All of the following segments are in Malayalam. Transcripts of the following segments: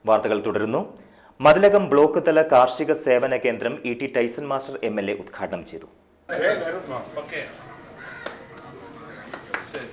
വാർത്തകൾ തുടരുന്നു മതിലകം ബ്ലോക്ക് തല കാർഷിക സേവന കേന്ദ്രം E T Tyson master M L A ഉദ്ഘാടനം ചെയ്തു ഓക്കെ ശരി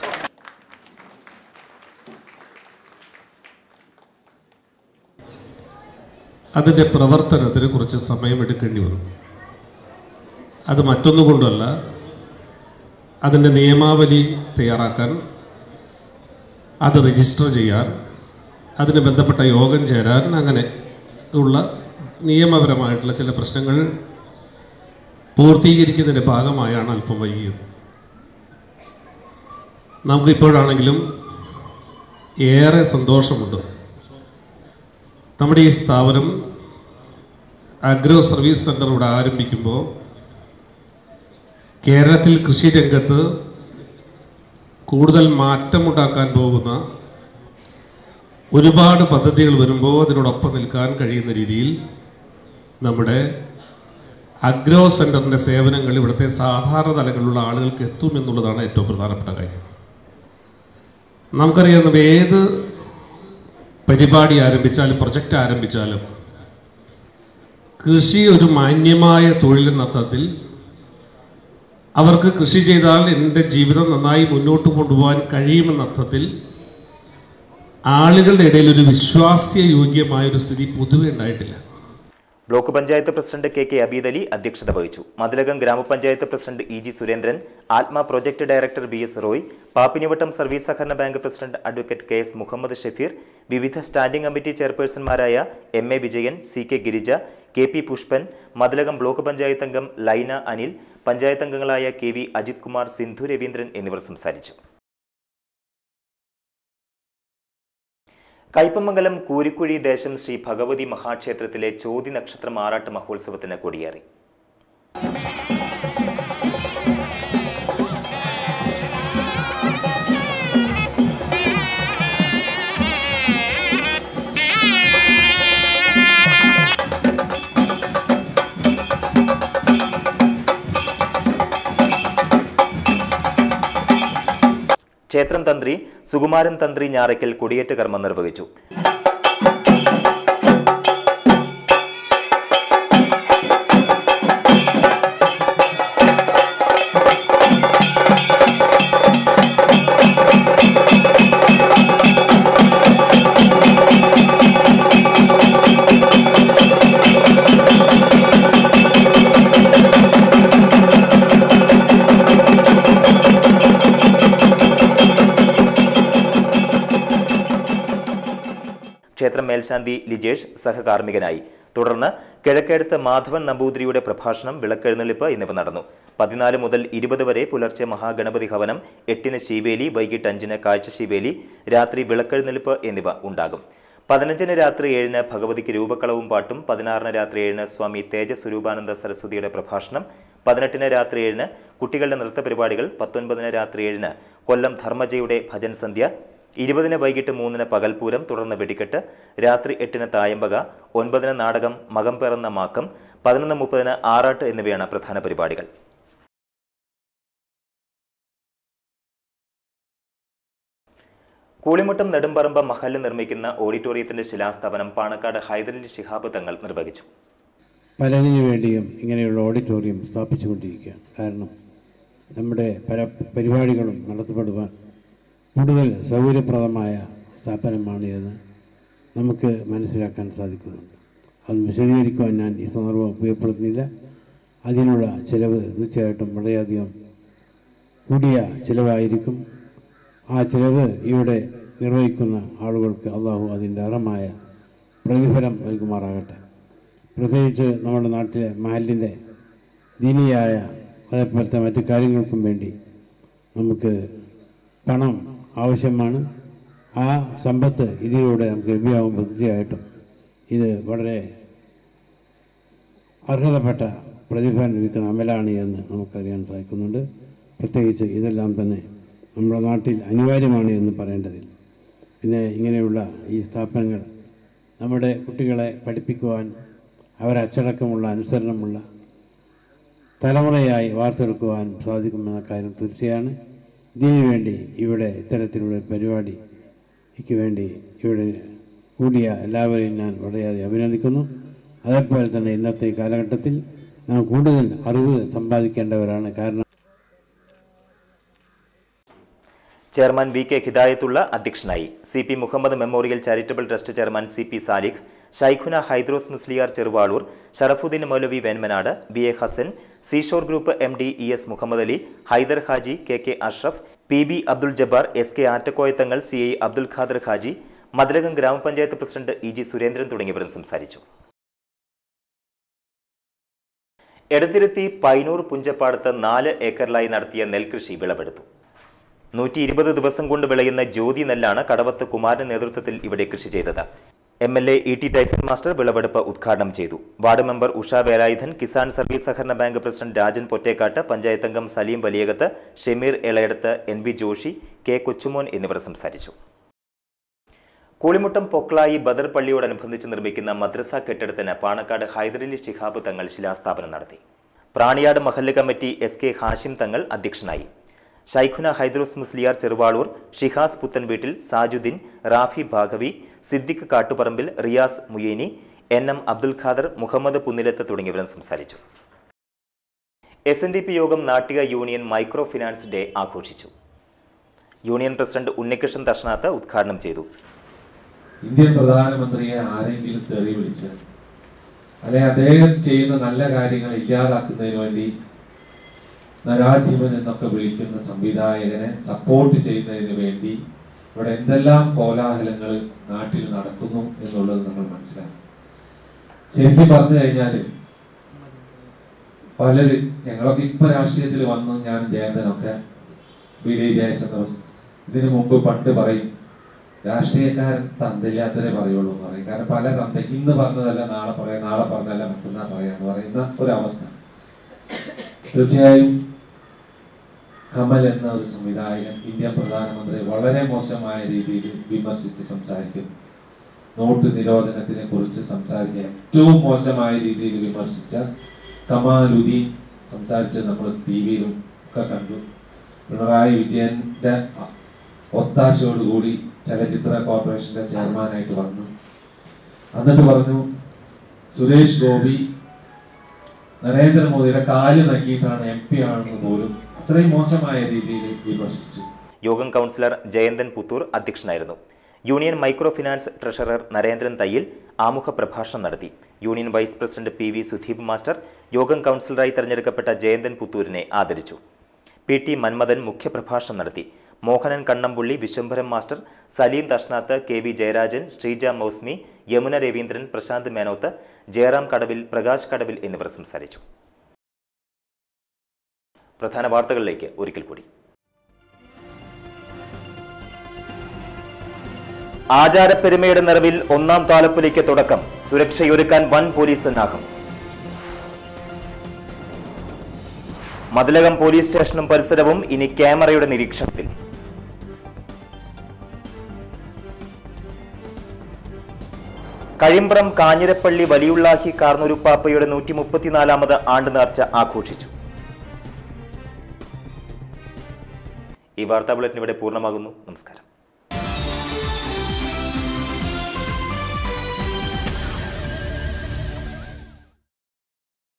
അതിൻ്റെ പ്രവർത്തനത്തിന് കുറച്ച് സമയമെടുക്കേണ്ടി വന്നു അത് മറ്റൊന്നുകൊണ്ടല്ല അതിൻ്റെ നിയമാവലി തയ്യാറാക്കാൻ അത് രജിസ്റ്റർ ചെയ്യാൻ അതിന് ബന്ധപ്പെട്ട യോഗം ചേരാൻ അങ്ങനെ ഉള്ള നിയമപരമായിട്ടുള്ള ചില പ്രശ്നങ്ങൾ പൂർത്തീകരിക്കുന്നതിൻ്റെ ഭാഗമായാണ് അല്പം വൈകിയത് നമുക്കിപ്പോഴാണെങ്കിലും ഏറെ സന്തോഷമുണ്ട് നമ്മുടെ ഈ സ്ഥാപനം അഗ്രോ സർവീസ് സെൻ്റർ ഇവിടെ ആരംഭിക്കുമ്പോൾ കേരളത്തിൽ കൃഷി രംഗത്ത് കൂടുതൽ മാറ്റമുണ്ടാക്കാൻ പോകുന്ന ഒരുപാട് പദ്ധതികൾ വരുമ്പോൾ അതിനോടൊപ്പം നിൽക്കാൻ കഴിയുന്ന രീതിയിൽ നമ്മുടെ അഗ്രോ സെൻ്ററിൻ്റെ സേവനങ്ങൾ ഇവിടുത്തെ സാധാരണ തലങ്ങളിലുള്ള ആളുകൾക്ക് എത്തും എന്നുള്ളതാണ് ഏറ്റവും പ്രധാനപ്പെട്ട കാര്യം നമുക്കറിയാം നമ്മൾ ഏത് പരിപാടി ആരംഭിച്ചാലും പ്രൊജക്റ്റ് ആരംഭിച്ചാലും കൃഷി ഒരു മാന്യമായ തൊഴിൽ അർത്ഥത്തിൽ അവർക്ക് കൃഷി ചെയ്താൽ എൻ്റെ ജീവിതം നന്നായി മുന്നോട്ട് കൊണ്ടുപോകാൻ കഴിയുമെന്ന അർത്ഥത്തിൽ ആളുകളുടെ ഇടയിൽ ഒരു വിശ്വാസ്യയോഗ്യമായ ഒരു സ്ഥിതി പൊതുവെ ഉണ്ടായിട്ടില്ല block panchayat president K K Abeed Ali അധ്യക്ഷത വഹിച്ചു മതിലകം ഗ്രാമപഞ്ചായത്ത് president E G Surendran ATMA project director B S Roy Pappinivattam service സഹകരണ bank president advocate K S Muhammad Shafeer വിവിധ സ്റ്റാൻഡിംഗ് കമ്മിറ്റി ചെയർപേഴ്സൺമാരായ M A Vijayan C K Girija K P Pushpan Mathilakam block panchayat അംഗം ലൈന അനിൽ പഞ്ചായത്ത് അംഗങ്ങളായ കെ വി അജിത് കുമാർ സിന്ധു രവീന്ദ്രൻ എന്നിവർ സംസാരിച്ചു കയ്പമംഗലം കൂരിക്കുഴി ദേശം ശ്രീ ഭഗവതി മഹാക്ഷേത്രത്തിലെ ചോതി നക്ഷത്ര മാറാട്ട് മഹോത്സവത്തിന് കൊടിയേറി ക്ഷേത്രം തന്ത്രി സുകുമാരൻ തന്ത്രി ഞാറയ്ക്കൽ കൊടിയേറ്റ കർമ്മം നിർവഹിച്ചു ക്ഷേത്രം മേൽശാന്തി ലിജേഷ് സഹകാർമ്മികനായി തുടർന്ന് കിഴക്കേടത്ത് മാധവൻ നമ്പൂതിരിയുടെ പ്രഭാഷണം വിളക്കെഴുന്നള്ളിപ്പ് എന്നിവ നടന്നു പതിനാല് മുതൽ ഇരുപത് വരെ പുലർച്ചെ മഹാഗണപതി ഹവനം എട്ടിന് ശീവേലി വൈകിട്ട് അഞ്ചിന് കാഴ്ച ശീവേലി രാത്രി വിളക്കെഴുന്നള്ളിപ്പ് എന്നിവ ഉണ്ടാകും പതിനഞ്ചിന് രാത്രി ഏഴിന് ഭഗവതിക്ക് രൂപക്കളവും പാട്ടും പതിനാറിന് രാത്രി ഏഴിന് സ്വാമി തേജസ്വരൂപാനന്ദ സരസ്വതിയുടെ പ്രഭാഷണം പതിനെട്ടിന് രാത്രി ഏഴിന് കുട്ടികളുടെ നൃത്ത പരിപാടികൾ പത്തൊൻപതിന് രാത്രി ഏഴിന് കൊല്ലം ധർമ്മജയുടെ ഭജൻ സന്ധ്യ ഇരുപതിന് വൈകിട്ട് മൂന്നിന് പകൽപൂരം തുടർന്ന് വെടിക്കെട്ട് രാത്രി എട്ടിന് തായമ്പക ഒൻപതിന് നാടകം മകം പിറന്ന മാക്കം പതിനൊന്ന് മുപ്പതിന് ആറാട്ട് എന്നിവയാണ് പ്രധാന പരിപാടികൾ കൂളിമുട്ടം നെടുമ്പറമ്പ് മഹല്ല് നിർമ്മിക്കുന്ന ഓഡിറ്റോറിയത്തിന്റെ ശിലാസ്ഥാപനം പാണക്കാട് ഹൈദരലി ശിഹാബ് തങ്ങൾ നിർവഹിച്ചു പലതിനു വേണ്ടിയും ഇങ്ങനെയുള്ള ഓഡിറ്റോറിയം സ്ഥാപിച്ചുകൊണ്ടിരിക്കുകയാണ് കാരണം നമ്മുടെ പല പരിപാടികളും നടത്തപ്പെടുവാൻ കൂടുതൽ സൗകര്യപ്രദമായ സ്ഥാപനമാണ് എന്ന് നമുക്ക് മനസ്സിലാക്കാൻ സാധിക്കുന്നുണ്ട് അത് വിശദീകരിക്കുവാൻ ഞാൻ ഈ സന്ദർഭം ഉപയോഗപ്പെടുത്തുന്നില്ല അതിനുള്ള ചിലവ് തീർച്ചയായിട്ടും വളരെയധികം കൂടിയ ചിലവായിരിക്കും ആ ചിലവ് ഇവിടെ നിർവഹിക്കുന്ന ആളുകൾക്ക് അള്ളാഹു അതിൻ്റെ അർഹമായ പ്രതിഫലം നൽകുമാറാകട്ടെ പ്രത്യേകിച്ച് നമ്മുടെ നാട്ടിലെ മഹലിൻ്റെ ദീനിയായ അതേപോലത്തെ മറ്റു കാര്യങ്ങൾക്കും വേണ്ടി നമുക്ക് പണം ആവശ്യമാണ് ആ സമ്പത്ത് ഇതിലൂടെ നമുക്ക് ലഭ്യമാകുമ്പോൾ തീർച്ചയായിട്ടും ഇത് വളരെ അർഹതപ്പെട്ട പ്രതിഫലം ലഭിക്കുന്ന അമലാണ് എന്ന് നമുക്കറിയാൻ സാധിക്കുന്നുണ്ട് പ്രത്യേകിച്ച് ഇതെല്ലാം തന്നെ നമ്മുടെ നാട്ടിൽ അനിവാര്യമാണ് എന്ന് പറയേണ്ടതില്ല പിന്നെ ഇങ്ങനെയുള്ള ഈ സ്ഥാപനങ്ങൾ നമ്മുടെ കുട്ടികളെ പഠിപ്പിക്കുവാൻ അവരെ അച്ചടക്കമുള്ള അനുസരണമുള്ള തലമുറയായി വാർത്തെടുക്കുവാൻ സാധിക്കുമെന്ന കാര്യം തീർച്ചയാണ് ഇതിനു വേണ്ടി ഇവിടെ ഇത്തരത്തിലുള്ള ഒരു പരിപാടിക്ക് വേണ്ടി ഇവിടെ കൂടിയ എല്ലാവരെയും ഞാൻ വളരെയധികം അഭിനന്ദിക്കുന്നു അതേപോലെ തന്നെ ഇന്നത്തെ കാലഘട്ടത്തിൽ നാം കൂടുതൽ അറിവ് സമ്പാദിക്കേണ്ടവരാണ് കാരണം ചെയർമാൻ വി കെ ഹിദായത്തുള്ള അധ്യക്ഷനായി C P Muhammad memorial charitable trust chairman C P Salikh Shaikhuna Haidros Musliyar Cheruvalur Sharafuddin Maulavi Venmanad B A Hasan Seashore Group M D E S Muhammad Ali Haidar Haji K K Ashraf P B Abdul Jabbar S K Attakoyathangal C I Abdul Khader Haji Mathilakam ഗ്രാമപഞ്ചായത്ത് പ്രസിഡന്റ് ഇ ജി സുരേന്ദ്രൻ തുടങ്ങിയവരും സംസാരിച്ചു എടതിരുത്തി പൈനൂർ പുഞ്ചപ്പാടത്ത് നാല് ഏക്കറിലായി നടത്തിയ നെൽകൃഷി വിളവെടുത്തു നൂറ്റി ഇരുപത് ദിവസം കൊണ്ട് വിളയുന്ന ജ്യോതി നെല്ലാണ് കടവത്ത് കുമാരന്റെ നേതൃത്വത്തിൽ ഇവിടെ കൃഷി ചെയ്തത് M L A E T Tyson master വിളവെടുപ്പ് ഉദ്ഘാടനം ചെയ്തു ward member Usha Velayudhan Kisan service സഹകരണ ബാങ്ക് പ്രസിഡന്റ് രാജൻ പൊറ്റേക്കാട്ട് പഞ്ചായത്ത് അംഗം Saleem Valiyakath Shemeer Elayadath N V Joshy K Kochumon എന്നിവർ സംസാരിച്ചു കൂളിമുട്ടം പൊക്ലായി ബദർ പള്ളിയോടനുബന്ധിച്ച് നിർമ്മിക്കുന്ന മദ്രസ കെട്ടിടത്തിന് പാണക്കാട് ഹൈദരലി ശിഹാബ് തങ്ങൾ ശിലാസ്ഥാപനം നടത്തി പ്രാണിയാട് മഹല്ല് committee S K Hashim Thangal അധ്യക്ഷനായി ഷൈഖുന ഹൈദ്രോസ് മുസ്ലിയാർ ചെറുവാളൂർ ഷിഹാസ് പുത്തൻവീട്ടിൽ സാജുദ്ദീൻ റാഫി ഭാഗവി സിദ്ദിഖ് കാട്ടുപറമ്പിൽ റിയാസ് മുയേനി എൻ എം അബ്ദുൽ ഖാദർ മുഹമ്മദ് പുന്നിലത്ത് തുടങ്ങിയവരും സംസാരിച്ചു S N D P Yogam Nattika union micro finance day ആഘോഷിച്ചു യൂണിയൻ പ്രസിഡന്റ് ഉണ്ണികൃഷ്ണൻ തഷ്നാത്ത് ഉദ്ഘാടനം ചെയ്തു ഇന്ത്യൻ പ്രധാനമന്ത്രിയെ ആരെങ്കിലും തെറി വിളിച്ച് അല്ലെ അദ്ദേഹം ചെയ്യുന്ന നല്ല കാര്യങ്ങൾ ഇല്ലാതാക്കുന്നതിന് വേണ്ടി നരാധിപൻ എന്നൊക്കെ വിളിക്കുന്ന സംവിധായകനെ സപ്പോർട്ട് ചെയ്യുന്നതിന് വേണ്ടി ഇവിടെ എന്തെല്ലാം കോലാഹലങ്ങൾ നാട്ടിൽ നടക്കുന്നു എന്നുള്ളത് നമ്മൾ മനസ്സിലാക്കും ശരിക്കും പറഞ്ഞു കഴിഞ്ഞാൽ പലര് ഞങ്ങളൊക്കെ ഇപ്പൊ രാഷ്ട്രീയത്തിൽ വന്നു ഞാൻ ജയന്തനൊക്കെ ബി ഡി ജയചന്ദ്രബോസ് ഇതിനു മുമ്പ് പണ്ട് പറയും രാഷ്ട്രീയക്കാരൻ തന്തയില്ലാത്തതേ പറയുള്ളൂ എന്ന് പറയും കാരണം പല തന്ത ഇന്ന് പറഞ്ഞതല്ല നാളെ പറയാം നാളെ പറഞ്ഞതല്ല മറ്റന്നാൾ പറയാന്ന് പറയുന്ന ഒരവസ്ഥ തീർച്ചയായും കമൽ എന്ന ഒരു സംവിധായകൻ ഇന്ത്യൻ പ്രധാനമന്ത്രി വളരെ മോശമായ രീതിയിൽ വിമർശിച്ച് സംസാരിക്കുന്നു നോട്ട് നിരോധനത്തിനെ കുറിച്ച് സംസാരിക്കുക ഏറ്റവും മോശമായ രീതിയിൽ വിമർശിച്ച കമാലുദ്ദീൻ സംസാരിച്ചത് നമ്മൾ ടി വിയിലും ഒക്കെ കണ്ടു പിണറായി വിജയന്റെ ഒത്താശയോടുകൂടി ചലച്ചിത്ര കോർപ്പറേഷന്റെ ചെയർമാനായിട്ട് വന്നു എന്നിട്ട് പറഞ്ഞു സുരേഷ് ഗോപി നരേന്ദ്രമോദിയുടെ കാല് നക്കിയിട്ടാണ് എം പി ആണെന്ന് പോലും അത്രയും മോശമായ രീതിയിൽ വിമർശിച്ചു യോഗം കൗൺസിലർ ജയന്തൻ പുത്തൂർ അധ്യക്ഷനായിരുന്നു union micro finance treasurer Narendran Thayyil ആമുഖ പ്രഭാഷണം നടത്തി union vice president P V Sudheep master യോഗം കൗൺസിലറായി തെരഞ്ഞെടുക്കപ്പെട്ട ജയന്തൻ പുത്തൂരിനെ ആദരിച്ചു പി ടി മന്മഥൻ മുഖ്യപ്രഭാഷണം നടത്തി Mohanan Kannampully Viswambharam master Saleem Thashnath K V Jayarajan Sreeja Mousmi Yamuna Raveendran Prashanth Menoth Jayaram Kadavil Prakash കടവിൽ എന്നിവർ സംസാരിച്ചു പ്രധാന വാർത്തകളിലേക്ക് ഒരിക്കൽ കൂടി ആചാരപ്പെരുമയുടെ നിറവിൽ ഒന്നാം താലപ്പൊലിക്ക് തുടക്കം സുരക്ഷയൊരുക്കാൻ വൻ പോലീസ് സന്നാഹം മതിലകം പോലീസ് സ്റ്റേഷനും പരിസരവും ഇനി ക്യാമറയുടെ നിരീക്ഷണത്തിൽ കഴിമ്പ്രം കാഞ്ഞിരപ്പള്ളി വലിയുള്ളാഹി കാർന്നൂരുപ്പാപ്പയുടെ നൂറ്റി മുപ്പത്തിനാലാമത് ആണ്ട് നേർച്ച ആഘോഷിച്ചു ഈ വാർത്താ ബുള്ളറ്റിൻ ഇവിടെ പൂർണ്ണമാകുന്നു നമസ്കാരം